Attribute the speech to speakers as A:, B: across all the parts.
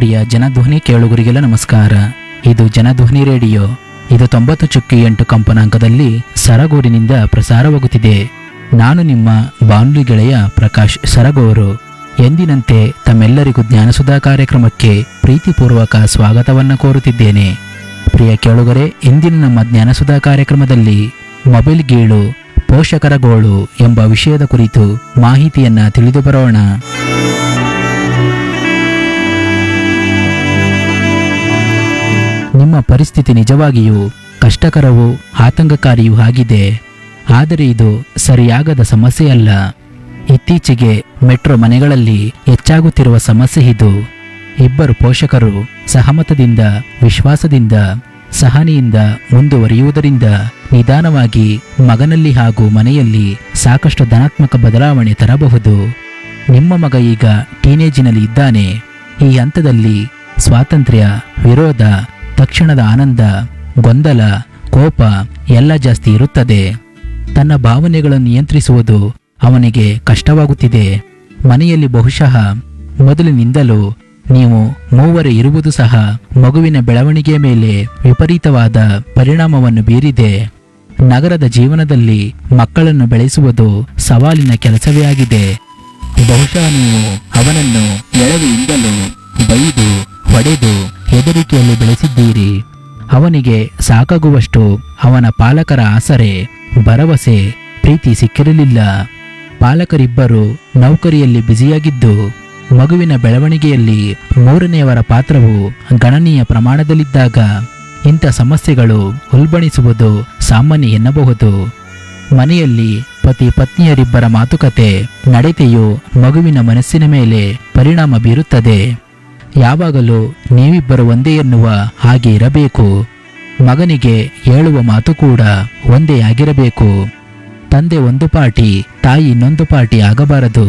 A: ಪ್ರಿಯ ಜನಧ್ವನಿ ಕೇಳುಗರಿಗೆಲ್ಲ ನಮಸ್ಕಾರ ಇದು ಜನಧ್ವನಿ ರೇಡಿಯೋ ಇದು ತೊಂಬತ್ತು ಚುಕ್ಕಿ ಎಂಟು ಕಂಪನಾಂಕದಲ್ಲಿ ಸರಗೂರಿನಿಂದ ಪ್ರಸಾರವಾಗುತ್ತಿದೆ ನಾನು ನಿಮ್ಮ ಬಾನುಲಿ ಗೆಳೆಯ ಪ್ರಕಾಶ್ ಸರಗೂರು ಎಂದಿನಂತೆ ತಮ್ಮೆಲ್ಲರಿಗೂ ಜ್ಞಾನಸುಧಾ ಕಾರ್ಯಕ್ರಮಕ್ಕೆ ಪ್ರೀತಿಪೂರ್ವಕ ಸ್ವಾಗತವನ್ನು ಕೋರುತ್ತಿದ್ದೇನೆ ಪ್ರಿಯ ಕೇಳುಗರೆ ಇಂದಿನ ನಮ್ಮ ಜ್ಞಾನಸುಧಾ ಕಾರ್ಯಕ್ರಮದಲ್ಲಿ ಮೊಬೈಲ್ ಗೀಳು ಪೋಷಕರ ಗೋಳು ಎಂಬ ವಿಷಯದ ಕುರಿತು ಮಾಹಿತಿಯನ್ನ ತಿಳಿದು ಬರೋಣ ನಿಮ್ಮ ಪರಿಸ್ಥಿತಿ ನಿಜವಾಗಿಯೂ ಕಷ್ಟಕರವೂ ಆತಂಕಕಾರಿಯೂ ಆಗಿದೆ ಆದರೆ ಇದು ಸರಿಯಾಗದ ಸಮಸ್ಯೆಯಲ್ಲ ಇತ್ತೀಚೆಗೆ ಮೆಟ್ರೋ ಮನೆಗಳಲ್ಲಿ ಹೆಚ್ಚಾಗುತ್ತಿರುವ ಸಮಸ್ಯೆ ಇದು ಇಬ್ಬರು ಪೋಷಕರು ಸಹಮತದಿಂದ ವಿಶ್ವಾಸದಿಂದ ಸಹನೆಯಿಂದ ಮುಂದುವರಿಯುವುದರಿಂದ ನಿಧಾನವಾಗಿ ಮಗನಲ್ಲಿ ಹಾಗೂ ಮನೆಯಲ್ಲಿ ಸಾಕಷ್ಟು ಧನಾತ್ಮಕ ಬದಲಾವಣೆ ತರಬಹುದು ನಿಮ್ಮ ಮಗ ಈಗ ಟೀನೇಜಿನಲ್ಲಿ ಇದ್ದಾನೆ ಈ ಹಂತದಲ್ಲಿ ಸ್ವಾತಂತ್ರ್ಯ ವಿರೋಧ ತಕ್ಷಣದ ಆನಂದ ಗೊಂದಲ ಕೋಪ ಎಲ್ಲ ಜಾಸ್ತಿ ಇರುತ್ತದೆ ತನ್ನ ಭಾವನೆಗಳನ್ನು ನಿಯಂತ್ರಿಸುವುದು ಅವನಿಗೆ ಕಷ್ಟವಾಗುತ್ತಿದೆ ಮನೆಯಲ್ಲಿ ಬಹುಶಃ ಮೊದಲಿನಿಂದಲೂ ನೀವು ಮೂವರೇ ಇರುವುದು ಸಹ ಮಗುವಿನ ಬೆಳವಣಿಗೆಯ ಮೇಲೆ ವಿಪರೀತವಾದ ಪರಿಣಾಮವನ್ನು ಬೀರಿದೆ ನಗರದ ಜೀವನದಲ್ಲಿ ಮಕ್ಕಳನ್ನು ಬೆಳೆಸುವುದು ಸವಾಲಿನ ಕೆಲಸವೇ ಆಗಿದೆ ಬಹುಶಃ ನೀವು ಅವನನ್ನು ಎಳವೆಯಿಂದಲೂ ಬೈದು ಹೊಡೆದು ಹೆದರಿಕೆಯಲ್ಲಿ ಬೆಳೆಸಿದ್ದೀರಿ ಅವನಿಗೆ ಸಾಕಾಗುವಷ್ಟು ಅವನ ಪಾಲಕರ ಆಸರೆ ಭರವಸೆ ಪ್ರೀತಿ ಸಿಕ್ಕಿರಲಿಲ್ಲ ಪಾಲಕರಿಬ್ಬರು ನೌಕರಿಯಲ್ಲಿ ಬ್ಯುಸಿಯಾಗಿದ್ದು ಮಗುವಿನ ಬೆಳವಣಿಗೆಯಲ್ಲಿ ಮೂರನೆಯವರ ಪಾತ್ರವು ಗಣನೀಯ ಪ್ರಮಾಣದಲ್ಲಿದ್ದಾಗ ಇಂಥ ಸಮಸ್ಯೆಗಳು ಉಲ್ಬಣಿಸುವುದು ಸಾಮಾನ್ಯ ಎನ್ನಬಹುದು ಮನೆಯಲ್ಲಿ ಪತಿ ಪತ್ನಿಯರಿಬ್ಬರ ಮಾತುಕತೆ ನಡತೆಯು ಮಗುವಿನ ಮನಸ್ಸಿನ ಮೇಲೆ ಪರಿಣಾಮ ಬೀರುತ್ತದೆ ಯಾವಾಗಲೂ ನೀವಿಬ್ಬರು ಒಂದೇ ಎನ್ನುವ ಹಾಗೆ ಇರಬೇಕು ಮಗನಿಗೆ ಹೇಳುವ ಮಾತು ಕೂಡ ಒಂದೇ ಆಗಿರಬೇಕು ತಂದೆ ಒಂದು ಪಾಟಿ ತಾಯಿ ಇನ್ನೊಂದು ಪಾಟಿ ಆಗಬಾರದು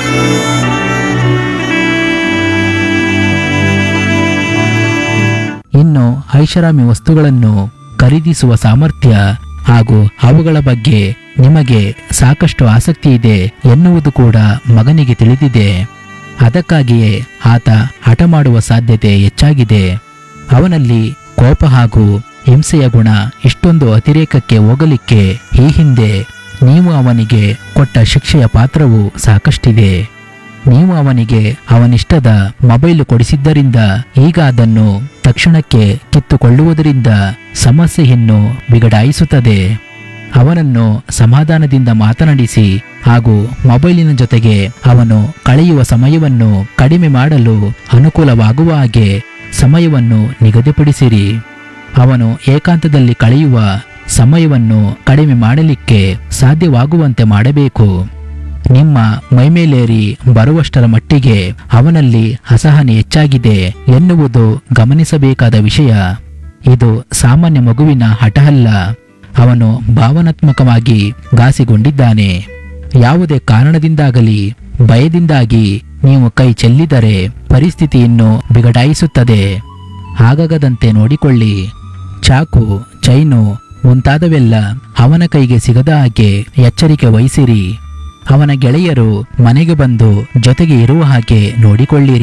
A: ಇನ್ನು ಐಷಾರಾಮಿ ವಸ್ತುಗಳನ್ನು ಖರೀದಿಸುವ ಸಾಮರ್ಥ್ಯ ಹಾಗೂ ಅವುಗಳ ಬಗ್ಗೆ ನಿಮಗೆ ಸಾಕಷ್ಟು ಆಸಕ್ತಿ ಇದೆ ಎನ್ನುವುದು ಕೂಡ ಮಗನಿಗೆ ತಿಳಿದಿದೆ ಅದಕ್ಕಾಗಿಯೇ ಆತ ಹಠ ಮಾಡುವ ಸಾಧ್ಯತೆ ಹೆಚ್ಚಾಗಿದೆ ಅವನಲ್ಲಿ ಕೋಪ ಹಾಗೂ ಹಿಂಸೆಯ ಗುಣ ಇಷ್ಟೊಂದು ಅತಿರೇಕಕ್ಕೆ ಹೋಗಲಿಕ್ಕೆ ಈ ಹಿಂದೆ ನೀವು ಅವನಿಗೆ ಕೊಟ್ಟ ಶಿಕ್ಷೆಯ ಪಾತ್ರವು ಸಾಕಷ್ಟಿದೆ ನೀವು ಅವನಿಗೆ ಅವನಿಷ್ಟದ ಮೊಬೈಲು ಕೊಡಿಸಿದ್ದರಿಂದ ಈಗ ಅದನ್ನು ತಕ್ಷಣಕ್ಕೆ ಕಿತ್ತುಕೊಳ್ಳುವುದರಿಂದ ಸಮಸ್ಯೆಯನ್ನು ಬಿಗಡಾಯಿಸುತ್ತದೆ ಅವನನ್ನು ಸಮಾಧಾನದಿಂದ ಮಾತನಾಡಿಸಿ ಹಾಗೂ ಮೊಬೈಲಿನ ಜೊತೆಗೆ ಅವನು ಕಳೆಯುವ ಸಮಯವನ್ನು ಕಡಿಮೆ ಮಾಡಲು ಅನುಕೂಲವಾಗುವ ಹಾಗೆ ಸಮಯವನ್ನು ನಿಗದಿಪಡಿಸಿರಿ ಅವನು ಏಕಾಂತದಲ್ಲಿ ಕಳೆಯುವ ಸಮಯವನ್ನು ಕಡಿಮೆ ಮಾಡಲಿಕ್ಕೆ ಸಾಧ್ಯವಾಗುವಂತೆ ಮಾಡಬೇಕು ನಿಮ್ಮ ಮೈಮೇಲೇರಿ ಬರುವಷ್ಟರ ಮಟ್ಟಿಗೆ ಅವನಲ್ಲಿ ಅಸಹನೆ ಹೆಚ್ಚಾಗಿದೆ ಎನ್ನುವುದು ಗಮನಿಸಬೇಕಾದ ವಿಷಯ ಇದು ಸಾಮಾನ್ಯ ಮಗುವಿನ ಹಠ ಅಲ್ಲ ಅವನು ಭಾವನಾತ್ಮಕವಾಗಿ ಘಾಸಿಗೊಂಡಿದ್ದಾನೆ ಯಾವುದೇ ಕಾರಣದಿಂದಾಗಲಿ ಭಯದಿಂದಾಗಿ ನೀವು ಕೈ ಚೆಲ್ಲಿದರೆ ಪರಿಸ್ಥಿತಿ ಇನ್ನು ಬಿಗಡಾಯಿಸುತ್ತದೆ ಹಾಗಾಗದಂತೆ ನೋಡಿಕೊಳ್ಳಿ ಚಾಕು ಚೈನು ಮುಂತಾದವೆಲ್ಲ ಅವನ ಕೈಗೆ ಸಿಗದ ಹಾಗೆ ಎಚ್ಚರಿಕೆ ವಹಿಸಿರಿ ಅವನ ಗೆಳೆಯರು ಮನೆಗೆ ಬಂದು ಜೊತೆಗೆ ಇರುವ ಹಾಗೆ ನೋಡಿಕೊಳ್ಳಿರಿ